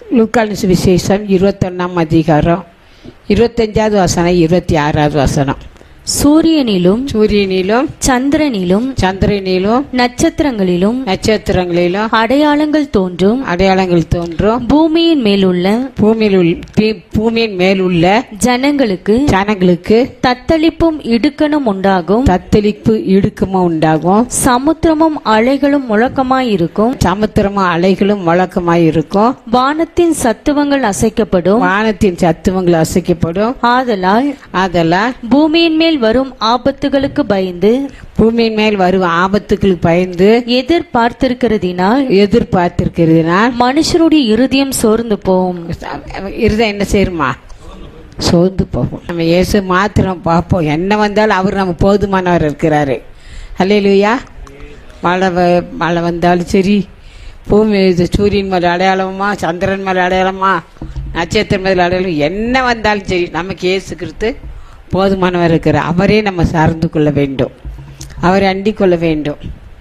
லூக்கால் சுவிசேஷம் இருபத்தொன்னாம் அதிகாரம் இருபத்தஞ்சாவது வசனம் இருபத்தி ஆறாவது வசனம் சூரியனிலும் சூரியனிலும் சந்திரனிலும் சந்திரனிலும் நட்சத்திரங்களிலும் நட்சத்திரங்களிலும் அடையாளங்கள் தோன்றும் அடையாளங்கள் தோன்றும் பூமியின் மேலுள்ள பூமியில் உள்ள பீ- பூமியின் மேல் உள்ள ஜனங்களுக்கு ஜனங்களுக்கு தத்தளிப்பும் இடுக்கணும் உண்டாகும் தத்தளிப்பு இடுக்கமும் உண்டாகும் சமுத்திரமும் அலைகளும் முழக்கமாயிருக்கும் சமுத்திரமும் அலைகளும் முழக்கமாய் இருக்கும் வானத்தின் சத்துவங்கள் அசைக்கப்படும் வானத்தின் சத்துவங்கள் அசைக்கப்படும் ஆதலால் அதெல்லாம் பூமியின் மேல் வரும் ஆபத்துகளுக்கு பயந்து பூமியின் மேல் வரும் ஆபத்துக்களுக்கு பயந்து எதிர்பார்த்திருக்கிறதினால் எதிர்பார்த்திருக்கிறதுனால் மனுஷருடைய இருதயம் சோர்ந்து போகும் இருதம் என்ன செய்யுமா சோர்ந்து போகும் நம்ம இயேசு மாத்திரம் பார்ப்போம் என்ன வந்தாலும் அவர் நம்ம போதுமானவர் இருக்கிறாரு அல்லையா மழை வ- மழை வந்தாலும் சரி பூமி இது சூரியன் மேலே அடையாளமா சந்திரன் மேலே அடையாளமா நட்சத்திரம் மேலே அடையாளம் என்ன வந்தாலும் சரி நமக்கு இயேசு கிறிஸ்து போதுமானவர் இருக்கிறார் அவரே நம்ம சார்ந்து கொள்ள வேண்டும் அவரை அண்டிக் கொள்ள வேண்டும்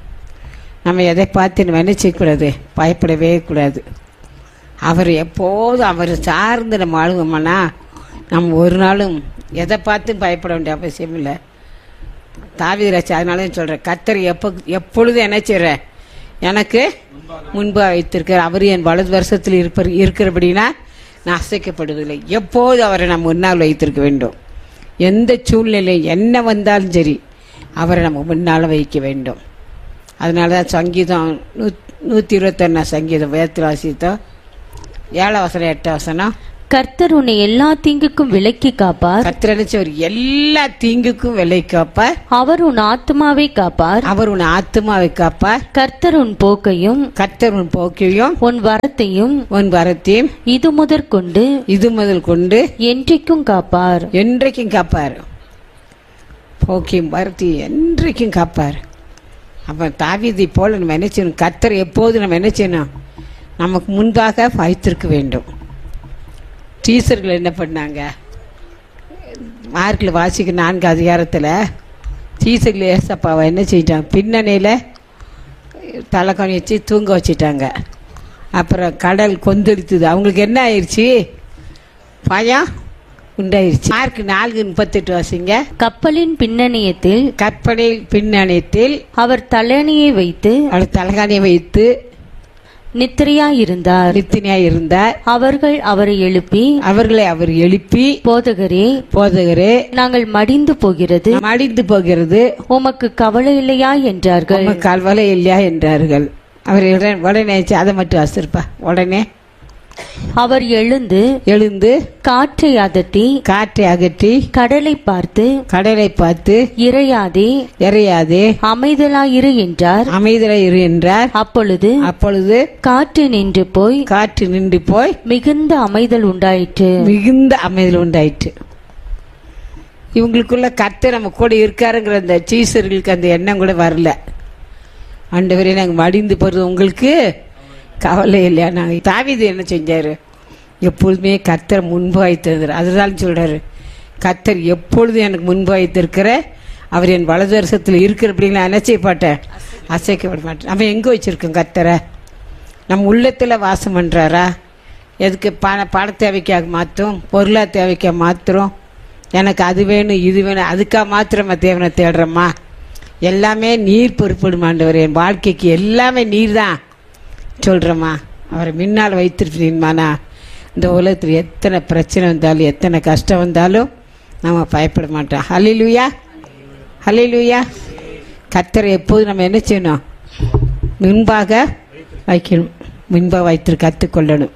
நம்ம எதை பார்த்து நம்ம என்ன செய்யக்கூடாது பயப்படவே கூடாது அவர் எப்போதும் அவர் சார்ந்து நம்ம ஆளுவோம்னா நம்ம ஒரு நாளும் எதை பார்த்து பயப்பட வேண்டிய அவசியம் இல்லை தாவிராச்சு அதனால சொல்கிறேன் கத்தர் எப்போ எப்பொழுதும் என்ன செய்கிற எனக்கு முன்பாக வைத்திருக்கார் அவர் என் வலது வருஷத்தில் இருப்பர் இருக்கிறபடினா நான் அசைக்கப்படுவதில்லை எப்போது அவரை நம்ம முன்னால் வைத்திருக்க வேண்டும் எந்த சூழ்நிலை என்ன வந்தாலும் சரி அவரை நம்ம முன்னால் வைக்க வேண்டும் அதனால தான் சங்கீதம் நூ நூற்றி இருபத்தொன்னா சங்கீதம் வேத்தில் வாசித்தோம் ஏழாம் வசனம் எட்டாம் வசனம் கர்த்தர் உன்னை எல்லா தீங்குக்கும் விலக்கி காப்பார் கத்திரனிச்சு அவர் எல்லா தீங்குக்கும் விலை காப்பார் அவர் உன் ஆத்மாவை காப்பார் அவர் உன் ஆத்மாவை காப்பார் கர்த்தர் உன் போக்கையும் கர்த்தர் உன் போக்கையும் உன் வரத்தையும் உன் வரத்தையும் இது முதற்கொண்டு இது முதல் கொண்டு என்றைக்கும் காப்பார் என்றைக்கும் காப்பார் போக்கியும் வரத்தையும் என்றைக்கும் காப்பார் அப்போ தாவீதை போல நம்ம என்ன செய்யணும் கர்த்தர் எப்போது நம்ம என்ன செய்யணும் நமக்கு முன்பாக வைத்திருக்க வேண்டும் டீச்சர்கள் என்ன பண்ணாங்க மார்க்கில் வாசிக்க நான்கு அதிகாரத்தில் டீச்சர்கள் ஏசப்பாவை என்ன செஞ்சிட்டாங்க பின்னணியில் தலைக்கணி வச்சு தூங்க வச்சிட்டாங்க அப்புறம் கடல் கொந்தளித்தது அவங்களுக்கு என்ன ஆயிடுச்சு பயம் உண்டாயிருச்சு மார்க் நான்கு முப்பத்தெட்டு வாசிங்க கப்பலின் பின்னணியத்தில் கற்பனையில் பின்னணியத்தில் அவர் தலையணையை வைத்து அவள் தலகாணியை வைத்து நித்திரையாயிருந்தார் நித்தினியா இருந்தார் அவர்கள் அவரை எழுப்பி அவர்களை அவர் எழுப்பி போதகரே போதகரே நாங்கள் மடிந்து போகிறது மடிந்து போகிறது உமக்கு கவலை இல்லையா என்றார்கள் உமக்கு கல்வலை இல்லையா என்றார்கள் அவர் உடனே உடனே அதை மட்டும் அசிருப்பா உடனே அவர் எழுந்து எழுந்து காற்றை அதட்டி காற்றை அகற்றி கடலை பார்த்து கடலை பார்த்து இறையாதே எறையாதே அமைதலாயிரு என்றார் அமைதலை இரு என்றார் அப்பொழுது அப்பொழுது காற்று நின்று போய் காற்று நின்று போய் மிகுந்த அமைதல் உண்டாயிற்று மிகுந்த அமைதல் உண்டாயிற்று இவங்களுக்குள்ள கர்த்தர் நம்ம கூட இருக்காருங்கிற அந்த சீசர்களுக்கு அந்த எண்ணம் கூட வரல ஆண்டவரே நாங்கள் மடிந்து போகிறது உங்களுக்கு கவலை இல்லையா நாங்கள் தாவீது என்ன செஞ்சாரு எப்பொழுதுமே கர்த்தர் முன்பு வைத்திருந்தார் அதுதான் சொல்றாரு கர்த்தர் எப்பொழுதும் எனக்கு முன்பு வைத்திருக்கிற அவர் என் வலது வருஷத்தில் இருக்கிறபடிங்களா என்ன செய்ய மாட்டேன் அசைக்கப்பட மாட்டேன் நம்ம எங்கே வச்சிருக்கோம் கர்த்தரை நம்ம உள்ளத்தில் வாசம் பண்ணுறாரா எதுக்கு பண பண தேவைக்காக மாற்றும் பொருளா தேவைக்காக மாத்திரம் எனக்கு அது வேணும் இது வேணும் அதுக்காக மாத்திரமா தேவனை தேடுறோமா எல்லாமே நீர் பொறுப்பிடும் ஆண்டவர் என் வாழ்க்கைக்கு எல்லாமே நீர் தான் சொல்கிறோமா அவரை முன்னால் வைத்திருப்பீங்கம்மாண்ணா இந்த உலகத்தில் எத்தனை பிரச்சனை வந்தாலும் எத்தனை கஷ்டம் வந்தாலும் நம்ம பயப்பட மாட்டோம் ஹலிலுயா ஹலிலுயா கத்தரை எப்போதும் நம்ம என்ன செய்யணும் முன்பாக வைக்கணும் முன்பாக வைத்து கற்றுக்கொள்ளணும்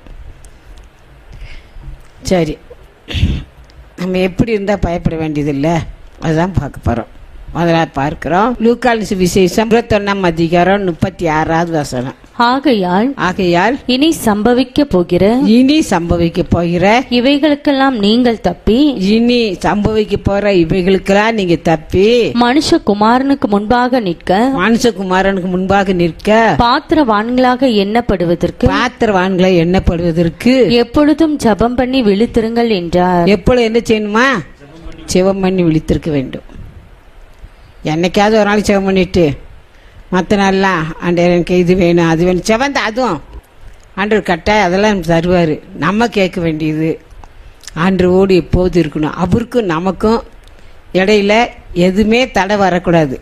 சரி நம்ம எப்படி இருந்தால் பயப்பட வேண்டியதில்லை அதுதான் பார்க்க போகிறோம் முதல்ல பார்க்கிறோம் லூக்கால் விசேஷம் இருபத்தொன்னாம் அதிகாரம் முப்பத்தி ஆறாவது வசனம் ஆகையால் ஆகையால் இனி சம்பவிக்க போகிற இனி சம்பவிக்க போகிற இவைகளுக்கெல்லாம் நீங்கள் தப்பி இனி சம்பவிக்க போற இவைகளுக்கெல்லாம் நீங்க தப்பி மனுஷகுமாரனுக்கு முன்பாக நிற்க மனுஷகுமாரனுக்கு முன்பாக நிற்க பாத்திரவான்களாக எண்ணப்படுவதற்கு பாத்திரவான்களை எண்ணப்படுவதற்கு எப்பொழுதும் ஜெபம் பண்ணி விழித்திருங்கள் என்றார் எப்பொழுது என்ன செய்யணுமா சிவம் பண்ணி விழித்திருக்க வேண்டும் என்னைக்காவது ஒரு நாள் சிவம் பண்ணிட்டு மற்ற நாள்லாம் ஆண்டவர் எனக்கு இது வேணும் அது வேணும் செவந்த அதுவும் ஆண்டவர் கட்டாயம் அதெல்லாம் நமக்கு தருவார் நம்ம கேட்க வேண்டியது ஆண்டரோடு எப்போது இருக்கணும் அவருக்கும் நமக்கும் இடையில எதுவுமே தடை வரக்கூடாது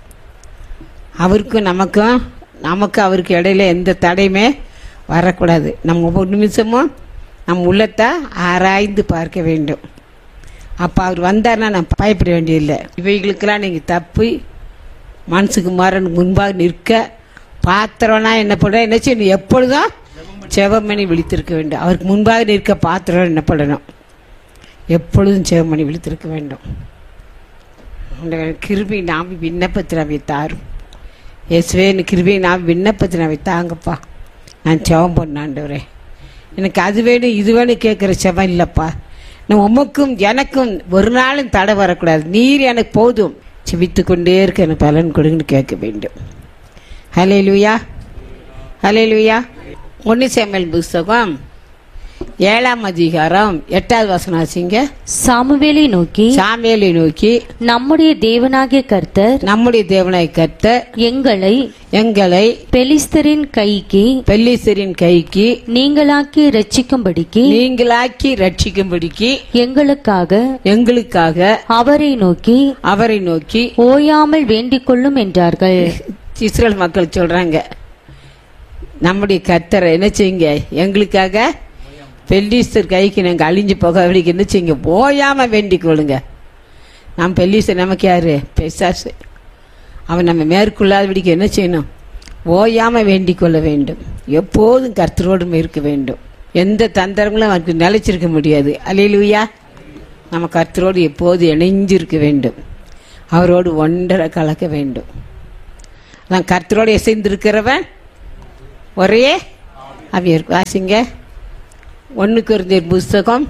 அவருக்கும் நமக்கும் நமக்கு அவருக்கு இடையில எந்த தடையுமே வரக்கூடாது நம்ம ஒவ்வொரு நிமிஷமும் நம் உள்ளத்தை ஆராய்ந்து பார்க்க வேண்டும் அப்போ அவர் வந்தார்னா நான் பயப்பட வேண்டியதில்லை இவைகளுக்கெல்லாம் நீங்கள் தப்பு மனசுக்கு மாறன் முன்பாக நிற்க பாத்திரம்னா என்ன பண்ண என்ன செய்யணும் எப்பொழுதும் செவமணி விழித்திருக்க வேண்டும் அவருக்கு முன்பாக நிற்க பாத்திரம் என்ன பண்ணணும் எப்பொழுதும் செவமணி விழித்திருக்க வேண்டும் ஆண்டவரே, கிருபை நாம் விண்ணப்பத்தில் அவை தாரும் இயேசுவே எனக்கு கிருபை நாம் விண்ணப்பத்தில் அவை தாங்கப்பா நான் செவம் பண்ண ஆண்டவரே எனக்கு அது வேணும் இது வேணும் கேட்குற செவம் இல்லைப்பா நான் உமக்கும் எனக்கும் ஒரு நாளும் தடை வரக்கூடாது நீர் எனக்கு போதும் செவித்து கொண்டே இருக்க எனக்கு பலன் கொடுங்கன்னு கேட்க வேண்டும் ஹலே லூயா ஹலே லூயா ஒன்று சேமல் புஸ்தகம் ஏழாம் அதிகாரம் எட்டாவது வசனம் ஆச்சுங்க சாமுவேலை நோக்கி சாமியலை நோக்கி நம்முடைய தேவனாகிய கர்த்தர் நம்முடைய தேவனை கத்த எங்களை எங்களை பெலிஸ்தரின் கைக்கு பெல்லீசரின் கைக்கு நீங்களாக்கி ரட்சிக்கும்படிக்கு நீங்களாக்கி ரட்சிக்கும்படிக்கு எங்களுக்காக எங்களுக்காக அவரை நோக்கி அவரை நோக்கி ஓயாமல் வேண்டிக் கொள்ளும் என்றார்கள் இஸ்ரேல் மக்கள் சொல்றாங்க நம்முடைய கத்தரை என்ன செய்யுங்க எங்களுக்காக பெல்லீஸ்தர் கைக்கு நாங்கள் அழிஞ்சு போக அவருக்கு என்ன செய்யுங்க ஓயாம வேண்டிக் கொள்ளுங்க நாம் பெல்லீஸ்தர் நமக்கு யாரு பெசாசு அவன் நம்ம மேற்கொள்ளாதபடிக்கு என்ன செய்யணும் ஓயாம வேண்டிக் கொள்ள வேண்டும் எப்போதும் கர்த்தரோடும் இருக்க வேண்டும் எந்த தந்திரங்களும் அவனுக்கு நிலைச்சிருக்க முடியாது அலையிலுயா நம்ம கர்த்தரோடு எப்போது இணைஞ்சிருக்க வேண்டும் அவரோடு ஒன்றரை கலக்க வேண்டும் நான் கர்த்தரோடு இசைந்திருக்கிறவன் ஒரே அவியர் வாசிங்க ஒன்று குருந்தியர் புஸ்தகம்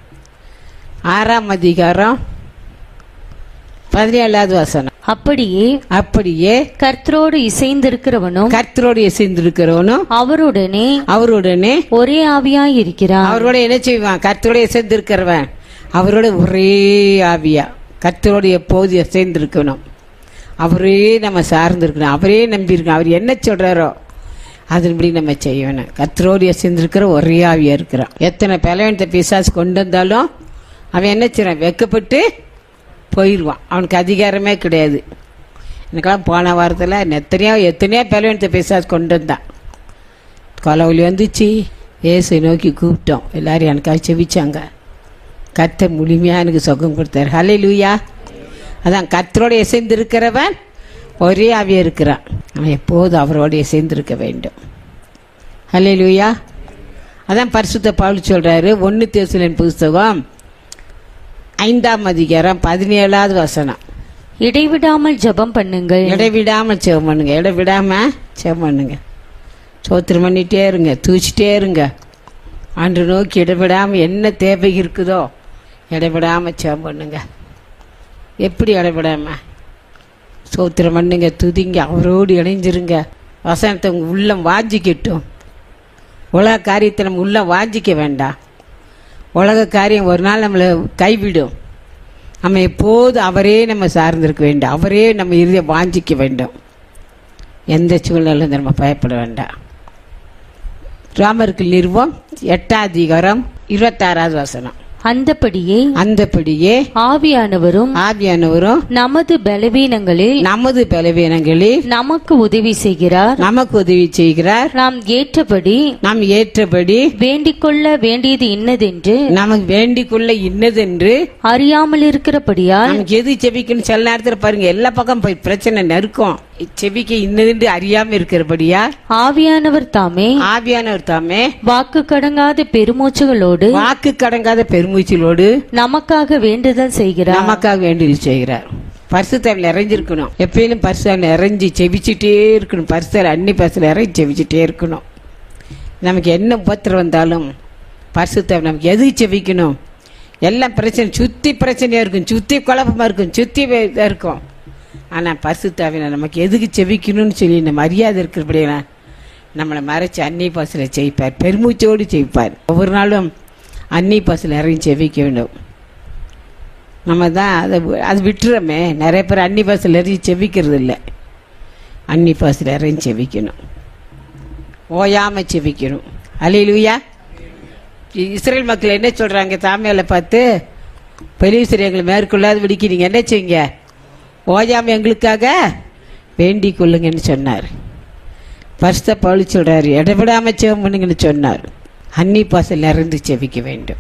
ஆறாம் அதிகாரம் பதினேழாவது வசனம் அப்படியே அப்படியே கர்த்தரோடு இசைந்திருக்கிறவனும் கர்த்தரோடு இசைந்திருக்கிறவனும் அவருடனே அவருடனே ஒரே ஆவியாய் இருக்கிறான் அவரோட என்ன செய்வான் கர்த்தரோட இசைந்திருக்கிறவன் அவரோட ஒரே ஆவியா கர்த்தரோடு எப்போது இசைந்திருக்கணும் அவரே நம்ம சார்ந்திருக்கணும் அவரே நம்பியிருக்கணும் அவர் என்ன சொல்றாரோ அதன்படி நம்ம செய்யணும் கர்த்தரோடு இசைந்திருக்கிற ஒரே ஆவியா இருக்கிறான் எத்தனை பலவனத்தை பிசாசு கொண்டு வந்தாலும் அவன் என்ன செய்றான் வெக்கப்பட்டு போயிடுவான் அவனுக்கு அதிகாரமே கிடையாது எனக்கெல்லாம் போன வாரத்தில் எத்தனையோ எத்தனையோ பலவனத்தை பிசாசு கொண்டு வந்தான் கொலவலி வந்துச்சு ஏசை நோக்கி கூப்பிட்டோம் எல்லாரும் எனக்காக செவிச்சாங்க கர்த்தர் முழுமையாக எனக்கு சுகம் கொடுத்தாரு ஹலே லூயா அதான் கர்த்தரோட இசைந்து இருக்கிறவன் ஒரே ஆவியா இருக்கிறான் அவன் எப்போதும் அவரோட இசைந்து இருக்க வேண்டும் ஹலே லூயா அதான் பரிசுத்த பவுல் சொல்றாரு ஒன்று தேசுலின் புஸ்தகம் ஐந்தாம் அதிகாரம் பதினேழாவது வசனம் இடைவிடாமல் ஜெபம் பண்ணுங்கள் இடைவிடாம செவம் பண்ணுங்க இடைவிடாம செவம் பண்ணுங்க சோத்திரம் பண்ணிட்டே இருங்க தூச்சிட்டே இருங்க அன்று நோக்கி இடைவிடாம என்ன தேவை இருக்குதோ இடைவிடாம செவம் பண்ணுங்க எப்படி இடைவிடாம சோத்திரம் பண்ணுங்க துதிங்க அவரோடு இணைஞ்சிருங்க வசனத்தை உங்க உள்ளம் வாஞ்சிக்கட்டும் உலக காரியத்தை நம்ம உள்ளம் வாஞ்சிக்க வேண்டாம் உலக காரியம் ஒரு நாள் நம்மளை கைவிடும் நம்ம எப்போது அவரே நம்ம சார்ந்திருக்க வேண்டும் அவரே நம்ம இறுதியை வாஞ்சிக்க வேண்டும் எந்த சூழ்நிலையும் நம்ம பயப்பட வேண்டாம் ராமருக்கு நிறுவம் எட்டாம் அதிகாரம் இருபத்தாறாவது வசனம் அந்தபடியே அந்தபடியே ஆவியானவரும் ஆவியானவரும் நமது பலவீனங்களில் நமது பலவீனங்களில் நமக்கு உதவி செய்கிறார் நமக்கு உதவி செய்கிறார் நாம் ஏற்றபடி நாம் ஏற்றபடி வேண்டிக் கொள்ள வேண்டியது இன்னதென்று நமக்கு வேண்டிக்குள்ள இன்னதென்று அறியாமல் இருக்கிறபடியால் நமக்கு எது செவிக்குன்னு சில நேரத்தில் பாருங்க எல்லா பக்கம் போய் பிரச்சனை நெருக்கம் செவிக்க இன்னதென்று அறியாம இருக்கிறபடியா ஆவியானவர் தாமே ஆவியானவர் தாமே வாக்கு கடங்காத பெருமூச்சுகளோடு வாக்கு கடங்காத பெருமூச்சிலோடு நமக்காக வேண்டுதல் செய்கிறார் நமக்காக வேண்டியது செய்கிறார் பரிசுத்தாவில் இறைஞ்சிருக்கணும் எப்பயிலும் பரிசுத்தாவில் இறைஞ்சி செவிச்சிட்டே இருக்கணும் பரிசுத்தாவில் அன்னி பரிசுல இறைஞ்சி செவிச்சிட்டே இருக்கணும் நமக்கு என்ன உபத்திரம் வந்தாலும் பரிசுத்தாவில் நமக்கு எது செவிக்கணும் எல்லாம் பிரச்சனை சுத்தி பிரச்சனையா இருக்கும் சுத்தி குழப்பமா இருக்கும் சுத்தி இதாக இருக்கும் ஆனால் பரிசுத்தாவின நமக்கு எதுக்கு செவிக்கணும்னு சொல்லி இந்த மரியாதை இருக்கிறபடியா நம்மளை மறைச்சு அன்னி பஸ்ஸில் செய்ப்பார் பெருமூச்சோடு செய்ப்பார் ஒவ்வொரு நாளும் அன்னி பஸ்ஸில் இறங்கி செவிக்க வேண்டும் நம்ம தான் அதை அது விட்டுறோமே நிறைய பேர் அன்னி பஸ்ஸில் இறங்கி செவிக்கிறது இல்லை அன்னி பஸ்ஸில் இறங்கி செவிக்கணும் ஓயாமல் செவிக்கணும் அலையிலுயா இஸ்ரேல் மக்கள் என்ன சொல்றாங்க தாமியால பார்த்து பெலிஸ்தர் எங்களை மேற்கொள்ளாத விடிக்கு நீங்க என்ன செய்யுங்க ஓயாம எங்களுக்காக வேண்டிக் கொள்ளுங்கன்னு சொன்னார் பரிசுத்த பவுல் சொல்றாரு இடவிடாம செவம் பண்ணுங்கன்னு சொன்னார் அன்னி பாசல் நிறைந்து செவிக்க வேண்டும்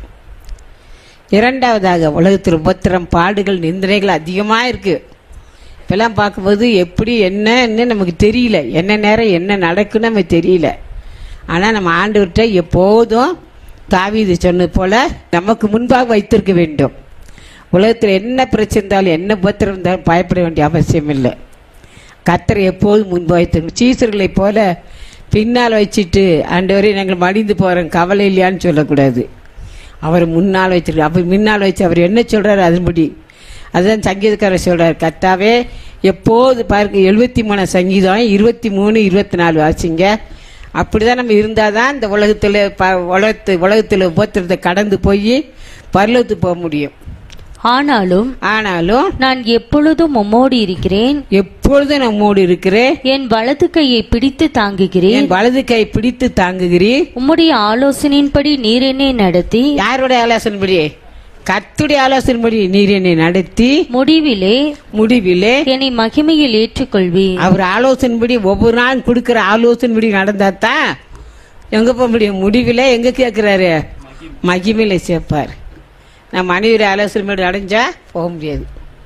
இரண்டாவதாக உலகத்தில் உபத்திரம் பாடுகள் நிந்தனைகள் அதிகமாக இருக்கு இப்பெல்லாம் பார்க்கும்போது எப்படி என்னன்னு நமக்கு தெரியல என்ன நேரம் என்ன நடக்குன்னு நமக்கு தெரியல ஆனால் நம்ம ஆண்டவர்கிட்ட எப்போதும் தாவீது சொன்னது போல நமக்கு முன்பாக வைத்திருக்க வேண்டும் உலகத்தில் என்ன பிரச்சனை இருந்தாலும் என்ன உபத்திரம் இருந்தாலும் பயப்பட வேண்டிய அவசியம் இல்லை கத்தரை எப்போதும் முன்பாக வைத்திருக்கணும் சீசர்களைப் போல பின்னால் வச்சுட்டு ஆண்டவரே நாங்கள் மடிந்து போகிறோம் கவலை இல்லையான்னு சொல்லக்கூடாது அவர் முன்னால் வச்சிருக்க அவர் முன்னால் வச்சு அவர் என்ன சொல்றாரு அதன்படி அதுதான் சங்கீதக்காரர் சொல்றாரு கத்தாவே எப்போது பாருங்க எழுபத்தி மூணு சங்கீதம் இருபத்தி மூணு இருபத்தி நாலு வாசிங்க அப்படிதான் நம்ம இருந்தால் தான் இந்த உலகத்தில் ப உலகத்து உலகத்தில் உபத்திரத்தை கடந்து போய் பரலோகத்துக்கு போக முடியும் ஆனாலும் ஆனாலும் நான் எப்பொழுதும் உம்மோடு இருக்கிறேன் எப்பொழுதும் நம்மோடு இருக்கிறேன் என் வலது கையை பிடித்து தாங்குகிறேன் என் வலது கை பிடித்து தாங்குகிறீர் உம்முடைய ஆலோசனையின்படி நீர் என்னை நடத்தி யாருடைய ஆலோசனைப்படி கத்துடைய ஆலோசனைப்படி நீர் என்னை நடத்தி முடிவிலே முடிவிலே என்னை மகிமையில் ஏற்றுக்கொள்வீர் அவர் ஆலோசனைப்படி ஒவ்வொரு நாள் கொடுக்கிற ஆலோசனைப்படி நடந்தா தான் எங்க போக முடியும் முடிவில் எங்க கேட்கிறாரு மகிமையில சேர்ப்பார் நம்ம மனைவியோட ஆலோசனைப்படி நடந்தா போக முடியாது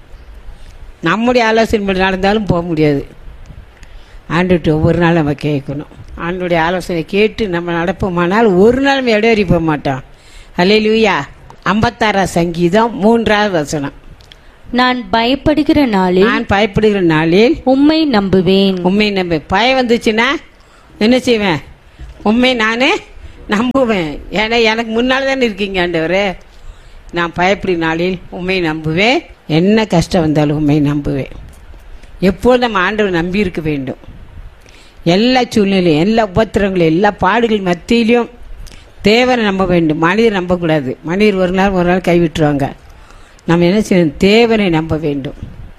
நம்முடைய ஆலோசனைப்படி நடந்தாலும் போக முடியாது ஆண்டுகிட்ட ஒவ்வொரு நாள் நம்ம கேட்கணும் ஆண்டுடைய ஆலோசனை கேட்டு நம்ம நடப்போமானால் ஒரு நாள் நம்ம இடையறி போக மாட்டோம் அல்லே லூயா ஐம்பத்தாறாம் சங்கீதம் மூன்றாவது வசனம் நான் பயப்படுகிற நாளில் நான் பயப்படுகிற நாளில் உம்மை நம்புவேன் உண்மை நம்ப பயம் வந்துச்சுன்னா என்ன செய்வேன் உண்மை நானே நம்புவேன் ஏன்னா எனக்கு முன்னால் தானே இருக்கீங்க ஆண்டவரே நான் பயப்படும் நாளில் உண்மை நம்புவேன் என்ன கஷ்டம் வந்தாலும் உண்மை நம்புவேன் எப்போதும் நம்ம ஆண்டவர் நம்பி இருக்க வேண்டும் எல்லா சூழ்நிலையும் எல்லா உபத்திரங்களும் எல்லா பாடுகள் மத்தியிலையும் தேவனை நம்ப வேண்டும் மனிதர் நம்பக்கூடாது மனிதர் ஒரு நாள் ஒரு நாள் கைவிட்டுருவாங்க நம்ம என்ன செய்யணும் தேவனை நம்ப வேண்டும்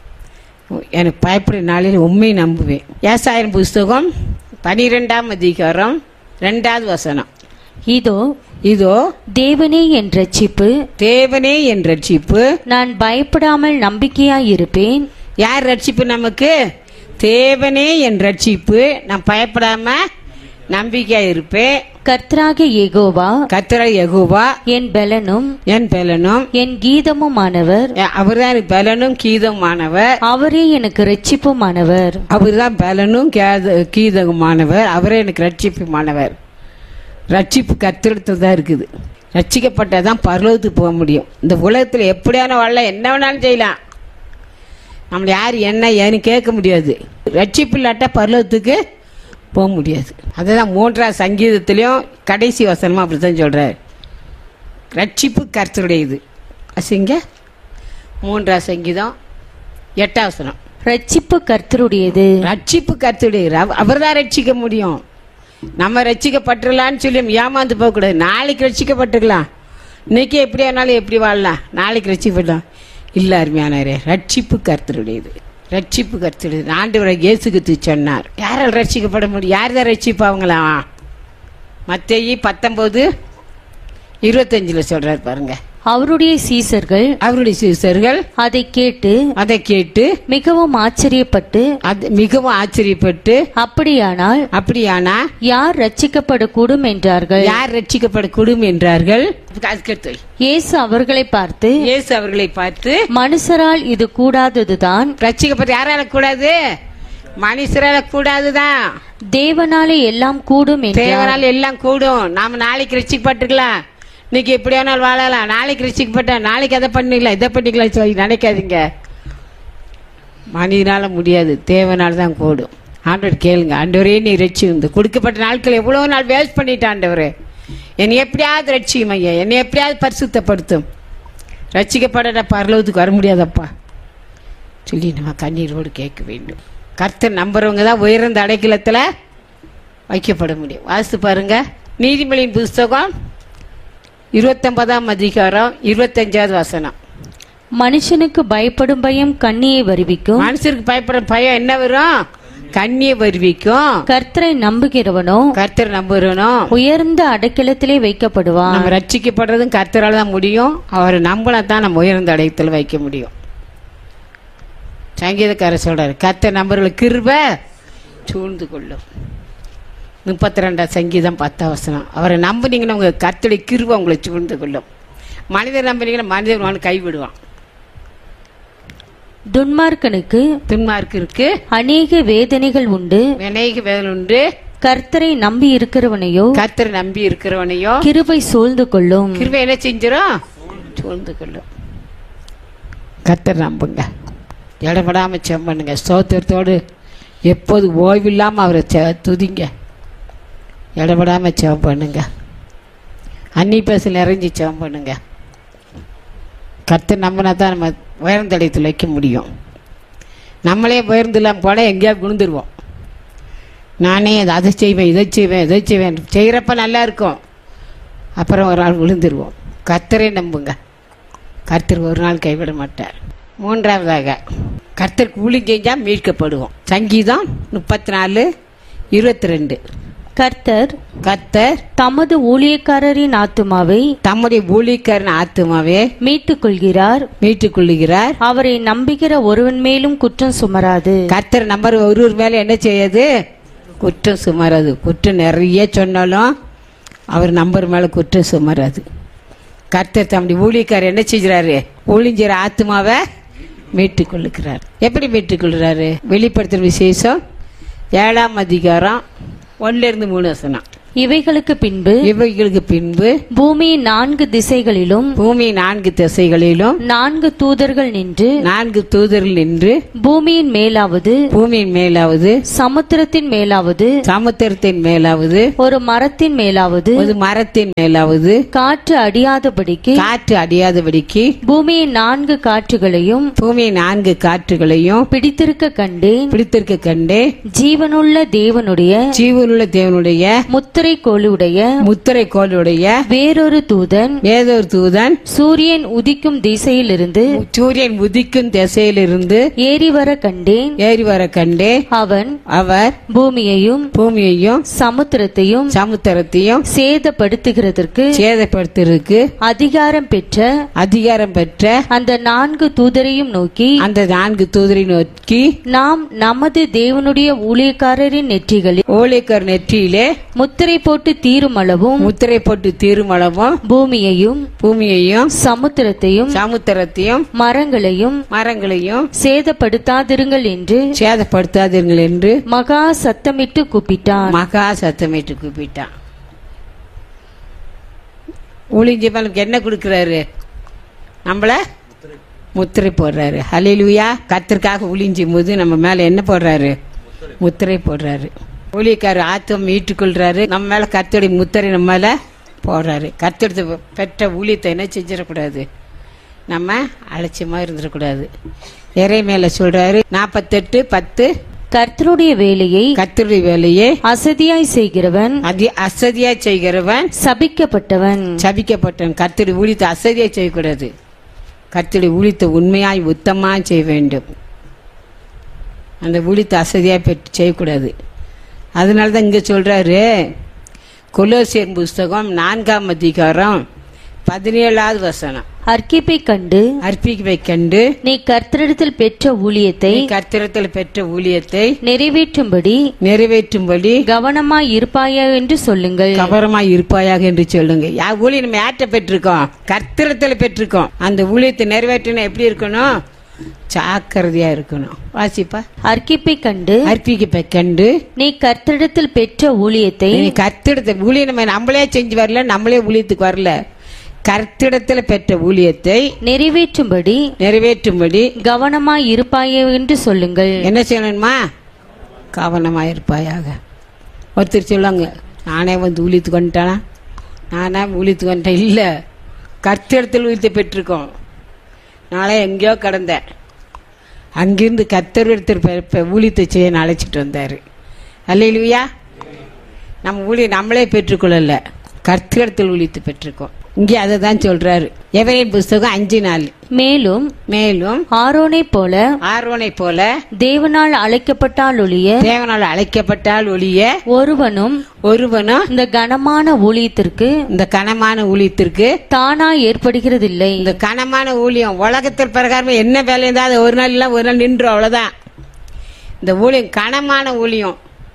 எனக்கு பயப்படுற நாளில் உண்மை நம்புவேன் ஏசாயிரம் புஸ்தகம் பனிரெண்டாம் அதிகாரம் ரெண்டாவது வசனம் இதோ இதோ தேவனே என் ரட்சிப்பு தேவனே என் ரட்சிப்பு நான் பயப்படாமல் நம்பிக்கையாய் இருப்பேன் யார் ரட்சிப்பு நமக்கு தேவனே என் ரட்சிப்பு நான் பயப்படாம நம்பிக்கையா இருப்பேன் கர்த்தராக ஏகோவா கத்திர யகுவா என் பலனும் என் பலனும் என் கீதமுமானவர் அவர்தான் எனக்கு பலனும் கீதமானவர் அவரே எனக்கு ரட்சிப்புமானவர் அவர்தான் பலனும் கேத- கீதகுமானவர் அவரே எனக்கு ரட்சிப்புமானவர் ரட்சிப்பு கத்திரத்தில் தான் இருக்குது ரட்சிக்கப்பட்டால் தான் பரலோகத்துக்கு போக முடியும் இந்த உலகத்தில் எப்படியான வாழ என்ன வேணாலும் செய்யலாம் நம்மளை யார் என்ன ஏன்னு கேட்க முடியாது ரட்சிப்பு இல்லாட்டா பரலோகத்துக்கு போக முடியாது அதுதான் மூன்றாம் சங்கீதத்திலையும் கடைசி வசனமா அப்படி தான் சொல்கிறார் ரட்சிப்பு கர்த்தருடையது அசிங்க மூன்றாம் சங்கீதம் எட்டாம் வசனம் ரட்சிப்பு கர்த்தருடையது ரட்சிப்பு கருத்துடைய அவர் தான் ரட்சிக்க முடியும் நம்ம ரட்சிக்கப்பட்டுடலான்னு சொல்லி ஏமாந்து போகக்கூடாது நாளைக்கு ரட்சிக்கப்பட்டுக்கலாம் இன்னைக்கு எப்படி ஆனாலும் எப்படி வாழலாம் நாளைக்கு ரட்சிக்கப்படலாம் இல்லை அருமையானவரே ரட்சிப்பு கருத்துடையது ரட்சிப்பு கருத்துடையது ஆண்டவரை இயேசுக்கு சொன்னார் யாரால் ரட்சிக்கப்பட முடியும் யார் தான் ரட்சிப்பாங்களாம் மத்தேயி பத்தொம்போது இருபத்தஞ்சில் சொல்றார் பாருங்க அவருடைய சீசர்கள் அவருடைய சிறுசர்கள் அதை கேட்டு அதை கேட்டு மிகவும் ஆச்சரியப்பட்டு அது மிகவும் ஆச்சரியப்பட்டு அப்படியானால் அப்படியானா யார் ரட்சிக்கப்படக்கூடும் என்றார்கள் யார் ரட்சிக்கப்படக்கூடும் என்றார்கள் அதுக்கடுத்து இயேசு அவர்களை பார்த்து இயேசு அவர்களை பார்த்து மனுஷரால் இது கூடாததுதான் ரட்சிக்கப்பட்ட யாரால கூடாது மனுஷரால கூடாதுதான் தேவனாலே எல்லாம் கூடும் என்றார் தேவனால் எல்லாம் கூடும் நாம நாளைக்கு ரட்சிக்கப்பட்டுக்கலாம் இன்னைக்கு எப்படி வேணாலும் வாழலாம் நாளைக்கு ரட்சிக்கப்பட்ட நாளைக்கு அதை பண்ணிக்கலாம் இதை பண்ணிக்கலாம் சொல்லி நினைக்காதீங்க மனிதனால முடியாது தேவனால தான் கூடும் ஆண்டவர் கேளுங்க ஆண்டவரே நீ ரட்சி இந்த கொடுக்கப்பட்ட நாட்கள் எவ்வளவு நாள் வேஸ்ட் பண்ணிட்ட ஆண்டவரே என்னை எப்படியாவது ரட்சியும் ஐயா என்னை எப்படியாவது பரிசுத்தப்படுத்தும் ரட்சிக்கப்பட பரலோகத்துக்கு வர முடியாதப்பா சொல்லி நம்ம கண்ணீரோடு கேட்க வேண்டும் கர்த்தர் நம்புறவங்க தான் உயர்ந்த அடைக்கலத்தில் வைக்கப்பட முடியும் வாசித்து பாருங்க நீதிமொழியின் புஸ்தகம் இருபத்தொன்பதாம் அதிகாரம் இருபத்தஞ்சாவது வசனம் மனுஷனுக்கு பயப்படும் பயம் கண்ணியை வருவிக்கும் மனுஷருக்கு பயப்பட பயம் என்ன வரும் கண்ணிய வருவிக்கும் கர்த்தரை நம்புகிறவனோ கர்த்தர் நம்புறனும் உயர்ந்த அடைக்கலத்திலே வைக்கப்படுவான் நம்ம ரட்சிக்கப்படுறதும் கர்த்தரால தான் முடியும் அவர் நம்பினா தான் நம்ம உயர்ந்த அடையத்தில் வைக்க முடியும் சங்கீதக்காரர் சொல்றாரு கர்த்தர் நம்பர்கள் கிருப சூழ்ந்து கொள்ளும் முப்பத்தி ரெண்டாம் சங்கீதம் பத்தாம் வசனம் அவரை நம்புனீங்கன்னா உங்க கர்த்தருடைய கிருப உங்களை சூழ்ந்து கொள்ளும் மனிதர் நம்பினீங்கன்னா மனிதர் வந்து கைவிடுவான் துன்மார்க்கனுக்கு துன்மார்க்கு இருக்கு அநேக வேதனைகள் உண்டு வினைக்கு வேதல் உண்டு கர்த்தரை நம்பி இருக்கிறவனையோ கர்த்தரை நம்பி இருக்கிறவனையோ கிருபை சூழ்ந்து கொள்ளும் கிருபை என்ன செஞ்சிடும் சூழ்ந்து கொள்ளும் கர்த்தர் நம்புங்க இடப்படாம செம் பண்ணுங்க ஸ்தோத்திரத்தோடு எப்போது ஓய்வில்லாமல் அவரை செ- துதிங்க இடப்படாம செவம் பண்ணுங்க அன்னி பேச நிறைஞ்சி செவம் பண்ணுங்க கர்த்தர் நம்பினா தான் நம்ம உயர்ந்த இடத்துல வைக்க முடியும் நம்மளே உயர்ந்து இல்லாமல் போனால் எங்கேயாவது விழுந்துருவோம் நானே இதை அதை செய்வேன் இதை செய்வேன் இதை செய்வேன் செய்கிறப்ப நல்லா இருக்கும் அப்புறம் ஒரு நாள் விழுந்துருவோம் கர்த்தரை நம்புங்க கர்த்தர் ஒரு நாள் கைவிட மாட்டார் மூன்றாவதாக கர்த்தருக்கு ஊழி செஞ்சால் மீட்கப்படுவோம் சங்கீதம் முப்பத்தி நாலு இருபத்தி ரெண்டு கர்த்தர் கர்த்தர் தமது ஊழியக்காரரின் ஆத்துமாவை தம்முடைய ஊழியக்காரன் ஆத்துமாவே மீட்டுக் கொள்கிறார் மீட்டுக் கொள்ளுகிறார் அவரை நம்புகிற ஒருவன் மேலும் குற்றம் சுமராது கர்த்தர் நம்பர் ஒரு ஒரு மேலே என்ன செய்யாது குற்றம் சுமராது குற்றம் நிறைய சொன்னாலும் அவர் நம்பர் மேலே குற்றம் சுமராது கர்த்தர் தம்முடைய ஊழியக்காரர் என்ன செஞ்சுறாரு ஊழிஞ்சர் ஆத்மாவை மீட்டுக் கொள்ளுகிறார் எப்படி மீட்டுக் கொள்கிறாரு வெளிப்படுத்துற விசேஷம் ஏழாம் அதிகாரம் ஒன்னுல இருந்து மூணு வசனம் இவைகளுக்கு பின்பு இவைகளுக்கு பின்பு பூமியின் நான்கு திசைகளிலும் பூமி நான்கு திசைகளிலும் நான்கு தூதர்கள் நின்று நான்கு தூதர்கள் நின்று பூமியின் மேலாவது பூமியின் மேலாவது சமுத்திரத்தின் மேலாவது சமுத்திரத்தின் மேலாவது ஒரு மரத்தின் மேலாவது ஒரு மரத்தின் மேலாவது காற்று அடியாதபடிக்கு காற்று அடியாதபடிக்கு பூமியின் நான்கு காற்றுகளையும் பூமியின் நான்கு காற்றுகளையும் பிடித்திருக்க கண்டேன் பிடித்திருக்க கண்டே ஜீவனுள்ள தேவனுடைய ஜீவனுள்ள தேவனுடைய முத்திரை கோளுடைய முத்திரை கோளுடைய வேறொரு தூதன் வேதொரு தூதன் சூரியன் உதிக்கும் திசையிலிருந்து சூரியன் உதிக்கும் திசையிலிருந்து ஏறி வர கண்டேன் ஏறி வர கண்டே அவன் அவர் பூமியையும் பூமியையும் சமுத்திரத்தையும் சமுத்திரத்தையும் சேதப்படுத்துகிறதற்கு சேதப்படுத்துறதுக்கு அதிகாரம் பெற்ற அதிகாரம் பெற்ற அந்த நான்கு தூதரையும் நோக்கி அந்த நான்கு தூதரை நோக்கி நாம் நமது தேவனுடைய ஊழியக்காரரின் நெற்றிகளில் ஓலைக்கர் நெற்றியிலே முத்திரை போட்டு தீரும் அளவும் முத்திரை போட்டு தீருமளவும் பூமியையும் பூமியையும் சமுத்திரத்தையும் சமுத்திரத்தையும் மரங்களையும் மரங்களையும் சேதப்படுத்தாதிருங்கள் என்று சேதப்படுத்தாதீர்கள் என்று மகா சத்தமிட்டு கூப்பிட்டான் மகா சத்தமிட்டு கூப்பிட்டான் ஊழிஞ்சவனுக்கு என்ன கொடுக்கறாரு நம்மள முத்திரை போடுறாரு ஹலிலுயா கத்திற்காக ஊழிஞ்சும் போது நம்ம மேல என்ன போடுறாரு முத்திரை போடுறாரு ஊழியக்காரர் ஆத்தம் மீட்டுக்கொள்றாரு நம்ம மேல கத்தோடைய முத்திரை நம்ம மேல போடுறாரு கத்தெடுத்து பெற்ற ஊழியத்தை என்ன செஞ்சிடக்கூடாது நம்ம அலட்சியமா இருந்துடக்கூடாது இறை மேல சொல்றாரு நாற்பத்தெட்டு பத்து கர்த்தருடைய வேலையை கத்தருடைய வேலையே அசதியாய் செய்கிறவன் அதி அசதியா செய்கிறவன் சபிக்கப்பட்டவன் சபிக்கப்பட்டவன் கர்த்தருடைய ஊழியத்தை அசதியா செய்யக்கூடாது கர்த்தருடைய ஊழியத்தை உண்மையாய் உத்தமா செய்ய வேண்டும் அந்த ஊழியத்தை அசதியா பெற்று செய்யக்கூடாது அதனால தான் இங்க சொல்றாரு கொலோசியர் புஸ்தகம் நான்காம் அதிகாரம் பதினேழாவது வசனம் அர்க்கிப்பை கண்டு அர்ப்பிக்கவை கண்டு நீ கர்த்தரிடத்தில் பெற்ற ஊழியத்தை நீ கர்த்தரத்தில் பெற்ற ஊழியத்தை நிறைவேற்றும்படி நிறைவேற்றும்படி கவனமாய் இருப்பாயா என்று சொல்லுங்கள் கவனமாய் இருப்பாயாக என்று சொல்லுங்க யா ஊழியம் நம்ம யார்கிட்ட பெற்றிருக்கோம் கர்த்தரத்தில் பெற்றிருக்கோம் அந்த ஊழியத்தை நிறைவேற்றணும் எப்படி இருக்கணும் ஜாக்கிரதையா இருக்கணும் வாசிப்பா அர்க்கிப்பை கண்டு அர்ப்பிக்க கண்டு நீ கர்த்தரிடத்தில் பெற்ற ஊழியத்தை நீ கர்த்திடத்தை ஊழியம் நம்ம நம்மளே செஞ்சு வரல நம்மளே ஊழியத்துக்கு வரல கர்த்திடத்தில் பெற்ற ஊழியத்தை நிறைவேற்றும்படி நிறைவேற்றும்படி கவனமாய் இருப்பாயா என்று சொல்லுங்கள் என்ன செய்யணுமா கவனமாக இருப்பாயாக ஒருத்தர் சொல்லுவாங்க நானே வந்து ஊழியத்துக்கு வந்துட்டானா நானே ஊழியத்துக்கு வந்துட்டேன் இல்லை கர்த்தரிடத்தில் ஊழியத்தை பெற்றிருக்கோம் நாளே எங்கேயோ கடந்தேன் அங்கிருந்து கர்த்தர் எடுத்து ஊழியத்தை செய்ய அழைச்சிட்டு வந்தார் அல்லையிலுயா நம்ம ஊழியம் நம்மளே பெற்றுக்கொள்ளல கர்த்தரிடத்தில் ஊழியத்தை பெற்றிருக்கோம் இங்கே அதை தான் சொல்றாரு எவரேன் புஸ்தகம் அஞ்சு நாள் மேலும் மேலும் ஆரோனைப் போல ஆர்வனை போல தேவனால் அழைக்கப்பட்டால் ஒழிய தேவனால் அழைக்கப்பட்டால் ஒழிய ஒருவனும் ஒருவனும் இந்த கனமான ஊழியத்திற்கு இந்த கனமான ஊழியத்திற்கு தானாய் ஏற்படுகிறதில்லை இந்த கனமான ஊழியம் உலகத்தில் பிரகாரம் என்ன வேலை இருந்தால் அது ஒரு நாள் இல்லை ஒரு நாள் நின்று அவ்வளோதான் இந்த ஊழியம் கனமான ஊழியம்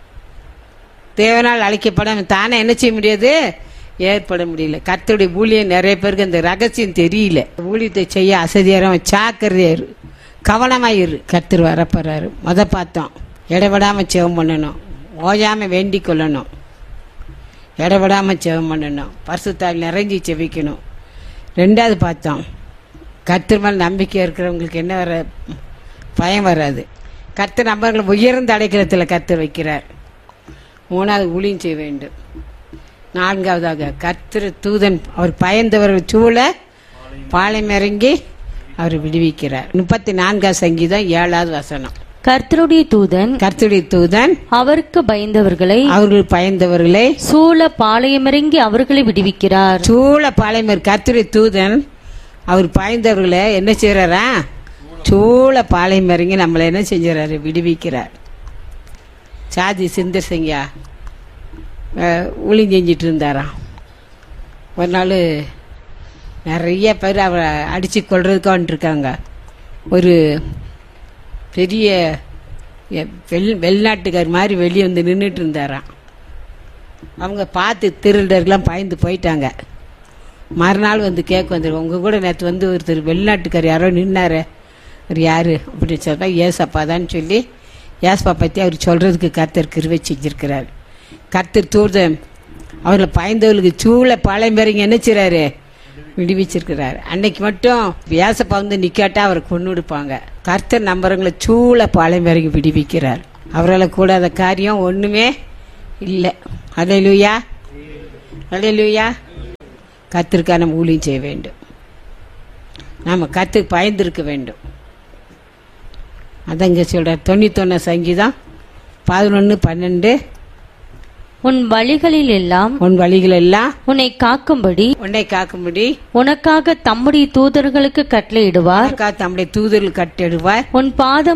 தேவனால் அழைக்கப்பட தானே என்ன செய்ய முடியாது ஏற்பட முடியல கர்த்தருடைய ஊழியம் நிறைய பேருக்கு அந்த ரகசியம் தெரியல ஊழியத்தை செய்ய அசதியாரம் சாக்கிறதே இரு கவனமாக இரு கர்த்தர் வரப்போறாரு முத பார்த்தோம் இடவிடாமல் ஜெபம் பண்ணணும் ஓயாமல் வேண்டிக் கொள்ளணும் இடவிடாமல் ஜெபம் பண்ணணும் பரிசுத்தால் நிறைஞ்சி செவிக்கணும் ரெண்டாவது பார்த்தோம் கர்த்தர் மேல் நம்பிக்கை இருக்கிறவங்களுக்கு என்ன வர பயம் வராது கர்த்தர் நம்பர்களை உயர்ந்த அடைக்கலத்தில் கர்த்தர் வைக்கிறார் மூணாவது ஊழியம் செய்ய வேண்டும் நான்காவதாக கர்த்தர் தூதன் அவர் பயந்தவர்கள் சூழ பாளையம் இறங்கி அவர் விடுவிக்கிறார் முப்பத்தி நான்காவது சங்கீதம் ஏழாவது வசனம் கர்த்தருடைய தூதன் கர்த்தருடைய தூதன் அவருக்கு பயந்தவர்களை அவர்கள் பயந்தவர்களை சூழ பாளையமிறங்கி அவர்களை விடுவிக்கிறார் சூழ பாளையமர் கர்த்தருடைய தூதன் அவர் பாய்ந்தவர்களை என்ன செய்கிறாரா சூழ பாளையம் இறங்கி நம்மளை என்ன செஞ்சுறாரு விடுவிக்கிறார் சாதி சிந்தர் சிங்கா ஊழி செஞ்சிட்டு இருந்தாராம் ஒரு நாள் நிறைய பேர் அவரை அடித்து கொள்றதுக்கு வந்துருக்காங்க ஒரு பெரிய எ- வெள் வெளிநாட்டுக்கார் மாதிரி வெளியே வந்து நின்றுட்டு இருந்தாராம் அவங்க பார்த்து திருடர்கள்லாம் பயந்து போயிட்டாங்க மறுநாள் வந்து கேட்க வந்துடும் உங்கள் கூட நேற்று வந்து ஒருத்தர் வெளிநாட்டுக்கார் யாரோ நின்னாரு அவர் யார் அப்படின்னு சொன்னா ஏசப்பா தான் சொல்லி ஏசப்பா பற்றி அவர் சொல்கிறதுக்கு கர்த்தர் கிருவை செஞ்சிருக்கிறார் கர்த்தர் தூர்தன் அவர்களை பயந்தவர்களுக்கு சூழ பாளையம் பேருங்க என்ன செய்றாரு விடுவிச்சிருக்கிறார் அன்னைக்கு மட்டும் ஏசப்பா வந்து நிக்காட்டா அவரை கொண்டு கொடுப்பாங்க கர்த்தர் நம்புறவங்களை சூழ பாளையம் பேருங்க விடுவிக்கிறார் அவரால் கூடாத காரியம் ஒன்றுமே இல்லை அலையிலுயா அலையிலுயா கத்திற்காக நம்ம ஊழியம் செய்ய வேண்டும் நாம் கத்துக்கு பயந்திருக்க வேண்டும் அதான் இங்கே சொல்கிறார் தொண்ணூத்தொன்னு சங்கீதம் பதினொன்று பன்னெண்டு உன் வழிகளில் எல்லாம் உன் வழிகள் எல்லாம் உன்னை காக்கும்படி உன்னை காக்கும்படி உனக்காக தம்முடைய தூதர்களுக்கு கட்டளையிடுவார் உனக்காக தம்முடைய தூதர்கள் கட்டிடுவார் உன் பாதம்